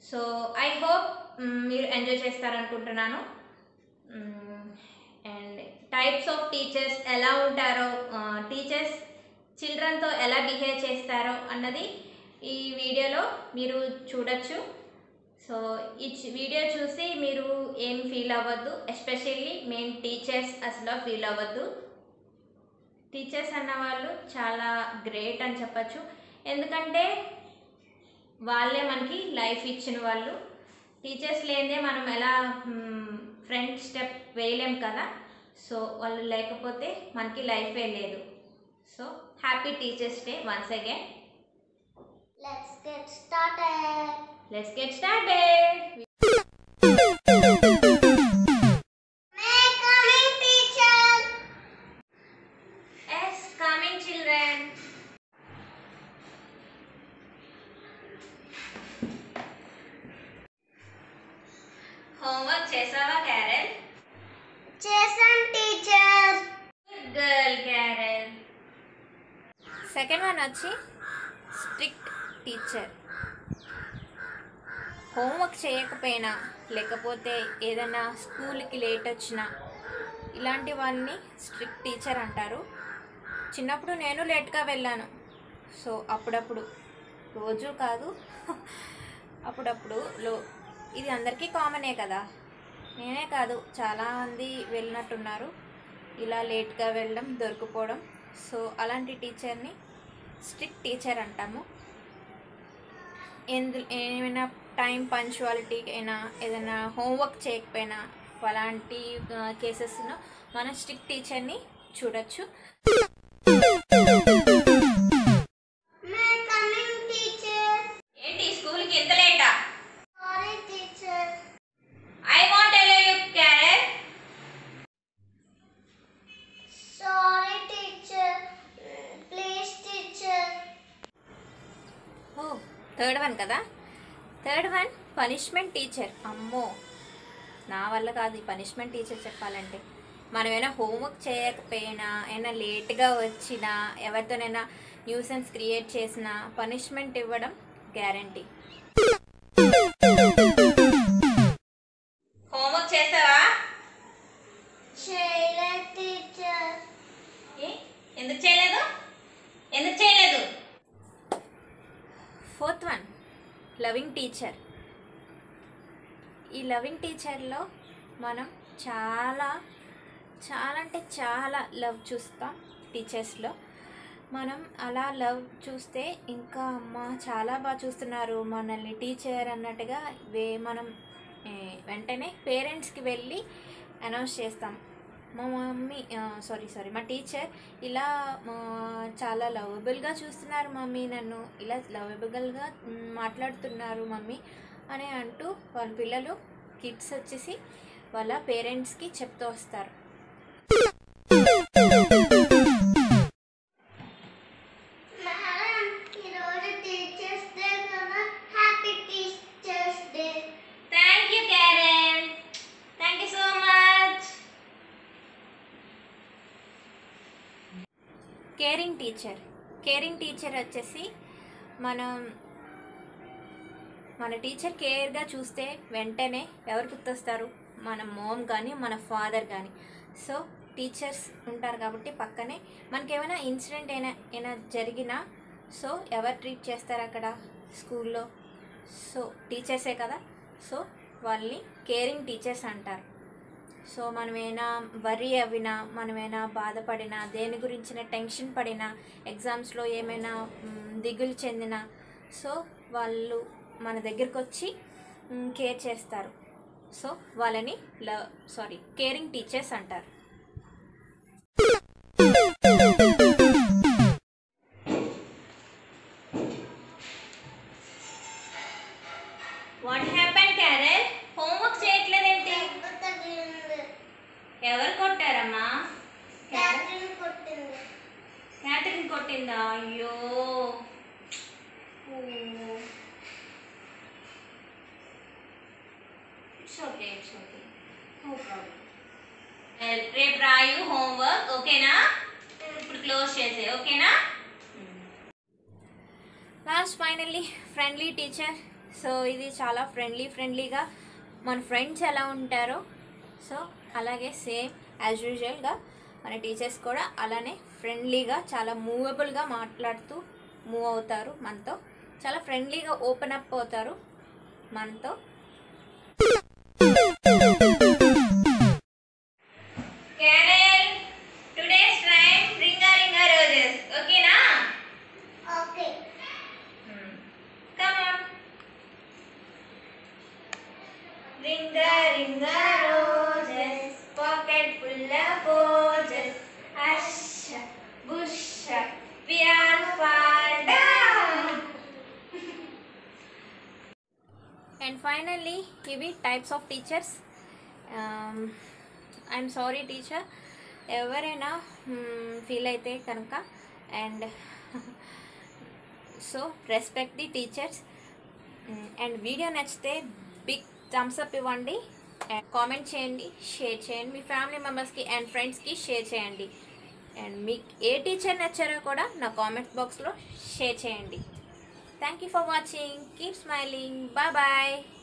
So I hope మీరు enjoy చేస్తారనుకుంటున్నాను and types of teachers ఎలా ఉంటారో టీచర్స్ చిల్డ్రన్తో ఎలా బిహేవ్ చేస్తారో అన్నది ఈ వీడియోలో మీరు చూడొచ్చు సో ఈ చి- వీడియో చూసి మీరు ఏం ఫీల్ అవ్వద్దు ఎస్పెషల్లీ మేము టీచర్స్ అసలు ఫీల్ అవ్వద్దు టీచర్స్ అన్నవాళ్ళు చాలా గ్రేట్ అని చెప్పచ్చు ఎందుకంటే వాళ్ళే మనకి లైఫ్ ఇచ్చిన వాళ్ళు టీచర్స్ లేదే మనం ఎలా ఫ్రంట్ స్టెప్ వేయలేం కదా సో వాళ్ళు లేకపోతే మనకి లైఫే లేదు so happy teachers day once again Let's get started. Let's get started May coming teacher. Yes coming children homework చేసావా క్యారెల్ చేసాం teacher good girl Carol second one వచ్చి స్ట్రిక్ట్ టీచర్ హోంవర్క్ చేయకపోయినా లేకపోతే ఏదైనా స్కూల్కి లేట్ వచ్చినా ఇలాంటి వాళ్ళని స్ట్రిక్ట్ టీచర్ అంటారు చిన్నప్పుడు నేను లేట్గా వెళ్ళాను సో అప్పుడప్పుడు రోజు కాదు అప్పుడప్పుడు లో ఇది అందరికీ కామనే కదా నేనే కాదు చాలామంది వెళ్ళినట్టున్నారు ఇలా లేట్గా వెళ్ళడం దొరికిపోవడం సో అలాంటి టీచర్ని స్ట్రిక్ట్ టీచర్ అంటాము ఎందు ఏమైనా టైం పంచువాలిటీ అయినా ఏదైనా హోంవర్క్ చేయకపోయినా అలాంటి కేసెస్ను మనం స్ట్రిక్ట్ టీచర్ని చూడొచ్చు May coming teacher. ఏంటి స్కూల్కి ఎంత లేటా Sorry teacher. I want yellow you carrot Sorry teacher. Please teacher. Oh third one కదా థర్డ్ వన్ పనిష్మెంట్ టీచర్ అమ్మో నా వల్ల కాదు ఈ పనిష్మెంట్ టీచర్ చెప్పాలంటే మనం ఏమైనా హోంవర్క్ చేయకపోయినా ఏమైనా లేట్గా వచ్చినా ఎవరితోనైనా న్యూసెన్స్ క్రియేట్ చేసినా పనిష్మెంట్ ఇవ్వడం గ్యారంటీ హోంవర్క్ చేసావా చేయలేదు teacher. ఏ ఎందుకు చేయలేదు ఎందుకు చేయలేదు ఫోర్త్ వన్ లవింగ్ టీచర్ ఈ లవింగ్ టీచర్లో మనం చాలా చాలా అంటే చాలా లవ్ చూస్తాం టీచర్స్లో మనం అలా లవ్ చూస్తే ఇంకా అమ్మ చాలా బాగా చూస్తున్నారు మనల్ని టీచర్ అన్నట్టుగా వే మనం ఏ, వెంటనే పేరెంట్స్కి వెళ్ళి అనౌన్స్ చేస్తాం మా మమ్మీ సారీ సారీ మా టీచర్ ఇలా ఆ, చాలా లవబుల్గా చూస్తున్నారు మమ్మీ నన్ను ఇలా లవబుల్గా మాట్లాడుతున్నారు మమ్మీ అని అంటూ వాళ్ళ పిల్లలు కిడ్స్ వచ్చేసి వాళ్ళ పేరెంట్స్కి చెప్తూ వస్తారు మేడం ఈరోజు టీచర్స్ డే కదా happy teachers day thank you Karen thank you so much caring teacher caring teacher వచ్చేసి మనం మన టీచర్ కేర్గా చూస్తే వెంటనే ఎవరు గుర్తొస్తారు మన మోమ్ కానీ మన ఫాదర్ కానీ సో టీచర్స్ ఉంటారు కాబట్టి పక్కనే మనకి ఏమైనా ఇన్సిడెంట్ అయినా అయినా జరిగినా సో ఎవరు ట్రీట్ చేస్తారు అక్కడ స్కూల్లో సో టీచర్సే కదా సో వాళ్ళని కేరింగ్ టీచర్స్ అంటారు సో మనమేనా వరి అవినా మనమేనా బాధపడినా దేని గురించిన టెన్షన్ పడినా ఎగ్జామ్స్లో ఏమైనా మ్, దిగులు చెందినా సో వాళ్ళు మన దగ్గరికి వచ్చి మ్, కేర్ చేస్తారు సో వాళ్ళని ల సారీ కేరింగ్ టీచర్స్ అంటారు వాట్ హ్యాపెన్ క్యారెల్ హోంవర్క్ చేయట్లేదేంటి దెబ్బ తగిలింది ఎవరు కొట్టారమ్మా క్యాటరిన్ కొట్టింది క్యాటరిన్ కొట్టిందా అయ్యో it's okay it's okay no problem రేపు రాయు హోంవర్క్ ఓకేనా ఇప్పుడు క్లోజ్ చేసే ఓకేనా last finally friendly teacher so ఇది చాలా ఫ్రెండ్లీ ఫ్రెండ్లీగా మన ఫ్రెండ్స్ ఎలా ఉంటారో సో అలాగే సేమ్ యాజ్ యూజువల్గా మన టీచర్స్ కూడా అలానే ఫ్రెండ్లీగా చాలా మూవబుల్గా మాట్లాడుతూ మూవ్ అవుతారు మనతో చాలా ఫ్రెండ్లీగా ఓపెన్ అప్ అవుతారు మనతో Carol today's time ring a ring a roses ఓకేనా okay come on ring a ring a roses pocket full of roses hush bush we are fall down and finally ఇవి types of teachers I'm sorry teacher ఎవరైనా feel అయితే కనుక and so respect the teachers and video నచ్చితే big thumbs up ఇవ్వండి and comment చేయండి share చేయండి మీ family మెంబర్స్కి అండ్ ఫ్రెండ్స్కి షేర్ చేయండి అండ్ మీకు ఏ టీచర్ నచ్చారో కూడా నా కామెంట్ బాక్స్లో షేర్ చేయండి thank you for watching keep smiling bye bye